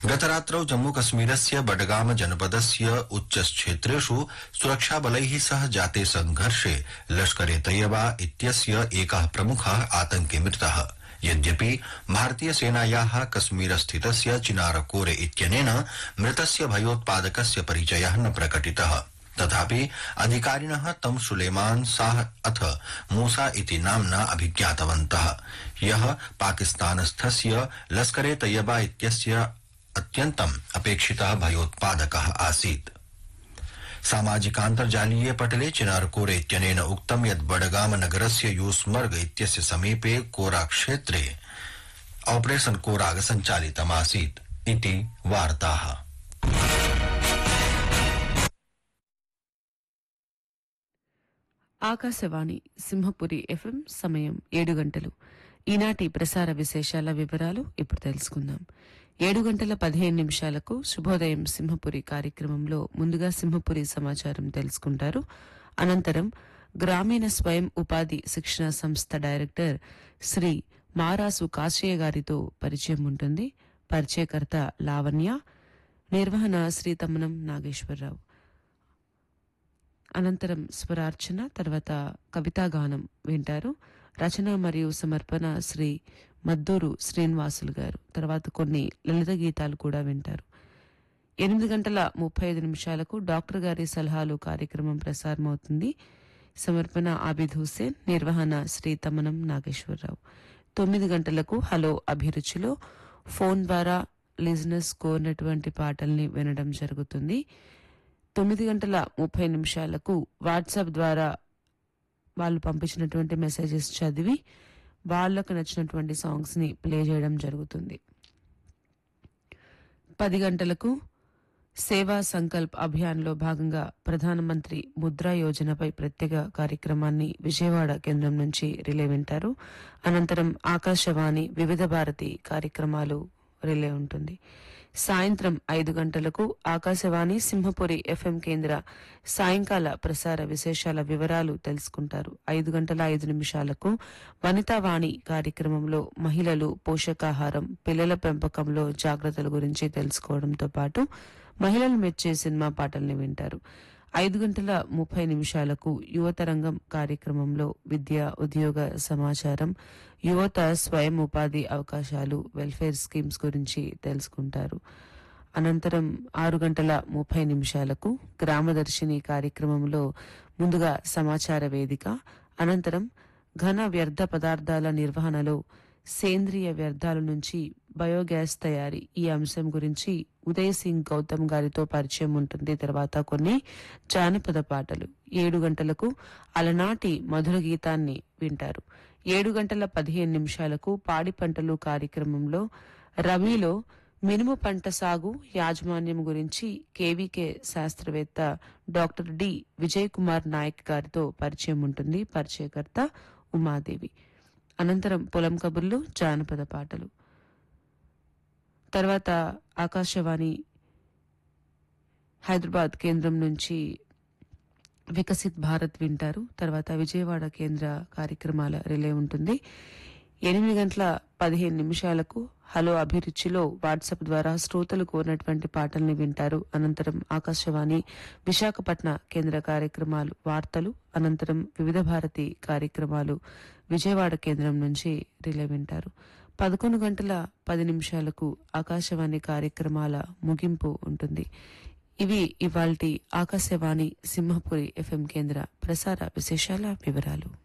गतरात्रौ जम्मूकश्मीरस्य बडगाम जनपदस्य उच्चक्षेत्रेषु सुरक्षाबलैः सह जाते संघर्षे लश्कर ए तैयबा इत्यस्य एकः प्रमुखः आतंकी मृतः यद्यपि भारतीय सेनायाः कश्मीर स्थितस्य चिनारकोरे इत्यनेन मृतस्य भयोत्पादकस्य परिचयः न प्रकटितः तथापि अधिकारिणः तं सुलेमान शाह अथ मूसा इति नाम्ना अभिज्ञातवन्तः यः पाकिस्तानस्थस्य लश्कर ए तैयबा इत्यस्य अत्यन्तम् अपेक्षितः भयोत्पादकः आसीत् सामाजिकान्तर्जालीये पटले चिनारकोरे इत्यनेन उक्तं यत् बडगाम नगरस्य यूसमर्ग इत्यस्य समीपे कोरा क्षेत्रे ऑपरेशन कोराग सञ्चालितमासीत् इति वार्ताः ఆకాశవాణి సింహపురి ఎఫ్ఎం సమయం ఏడు గంటలు ఈనాటి ప్రసార విశేషాల వివరాలు ఇప్పుడు తెలుసుకుందాం ఏడు గంటల పదిహేను నిమిషాలకు శుభోదయం సింహపురి కార్యక్రమంలో ముందుగా సింహపురి సమాచారం తెలుసుకుంటారు అనంతరం గ్రామీణ స్వయం ఉపాధి శిక్షణ సంస్థ డైరెక్టర్ శ్రీ మారాసు కాశయ్య గారితో పరిచయం ఉంటుంది పరిచయకర్త లావణ్య నిర్వహణ శ్రీ తమ్మనం నాగేశ్వరరావు అనంతరం స్వరార్చన తర్వాత కవితాగానం వింటారు రచన మరియు సమర్పణ శ్రీ మద్దూరు శ్రీనివాసులు గారు తర్వాత కొన్ని లలిత గీతాలు కూడా వింటారు ఎనిమిది గంటల ముప్పై ఐదు నిమిషాలకు డాక్టర్ గారి సలహాలు కార్యక్రమం ప్రసారమవుతుంది సమర్పణ ఆబిద్ హుసేన్ నిర్వహణ శ్రీ తమనం నాగేశ్వరరావు తొమ్మిది గంటలకు హలో అభిరుచిలో ఫోన్ ద్వారా లిజినెస్ కోరినటువంటి పాటల్ని వినడం జరుగుతుంది తొమ్మిది గంటల ముప్పై నిమిషాలకు వాట్సాప్ ద్వారా వాళ్ళు పంపించినటువంటి మెసేజెస్ చదివి వాళ్ళకు నచ్చినటువంటి సాంగ్స్ ని ప్లే చేయడం జరుగుతుంది పది గంటలకు సేవా సంకల్ప్ అభియాన్లో భాగంగా ప్రధానమంత్రి ముద్రా యోజనపై ప్రత్యేక కార్యక్రమాన్ని విజయవాడ కేంద్రం నుంచి రిలే వింటారు అనంతరం ఆకాశవాణి వివిధ భారతి కార్యక్రమాలు రిలే ఉంటుంది సాయంత్రం ఐదు గంటలకు ఆకాశవాణి సింహపురి ఎఫ్ఎం కేంద్ర సాయంకాల ప్రసార విశేషాల వివరాలు తెలుసుకుంటారు ఐదు గంటల ఐదు నిమిషాలకు వనితావాణి కార్యక్రమంలో మహిళలు పోషకాహారం పిల్లల పెంపకంలో జాగ్రత్తల గురించి తెలుసుకోవడంతో పాటు మహిళలు మెచ్చే సినిమా పాటల్ని వింటారు ఐదు గంటల ముప్పై నిమిషాలకు యువతరంగం కార్యక్రమంలో విద్య ఉద్యోగ సమాచారం యువత స్వయం ఉపాధి అవకాశాలు వెల్ఫేర్ స్కీమ్స్ గురించి తెలుసుకుంటారు అనంతరం ఆరు గంటల ముప్పై నిమిషాలకు గ్రామదర్శిని కార్యక్రమంలో ముందుగా సమాచార వేదిక అనంతరం ఘన వ్యర్థ పదార్థాల నిర్వహణలో సేంద్రియ వ్యర్థాల నుంచి బయోగ్యాస్ తయారీ ఈ అంశం గురించి ఉదయ్ సింగ్ గౌతమ్ గారితో పరిచయం ఉంటుంది తర్వాత కొన్ని జానపద పాటలు ఏడు గంటలకు అలనాటి మధుర గీతాన్ని వింటారు ఏడు గంటల పదిహేను నిమిషాలకు పాడి పంటలు కార్యక్రమంలో రబీలో మినుము పంట సాగు యాజమాన్యం గురించి కేవీకే శాస్త్రవేత్త డాక్టర్ డి విజయ్ కుమార్ నాయక్ గారితో పరిచయం ఉంటుంది పరిచయకర్త ఉమాదేవి అనంతరం పొలం కబుర్లు జానపద పాటలు తర్వాత ఆకాశవాణి హైదరాబాద్ కేంద్రం నుంచి వికసిత్ భారత్ వింటారు తర్వాత విజయవాడ కేంద్ర కార్యక్రమాల రిలే ఉంటుంది ఎనిమిది గంటల పదిహేను నిమిషాలకు హలో అభిరుచిలో వాట్సాప్ ద్వారా శ్రోతలు కోరినటువంటి పాటల్ని వింటారు అనంతరం ఆకాశవాణి విశాఖపట్న కేంద్ర కార్యక్రమాలు వార్తలు అనంతరం వివిధ భారతి కార్యక్రమాలు విజయవాడ కేంద్రం నుంచి రిలే వింటారు పదకొండు గంటల పది నిమిషాలకు ఆకాశవాణి కార్యక్రమాల ముగింపు ఉంటుంది ఇవి ఇవాల్టి ఆకాశవాణి సింహపురి ఎఫ్ఎం కేంద్ర ప్రసార విశేషాల వివరాలు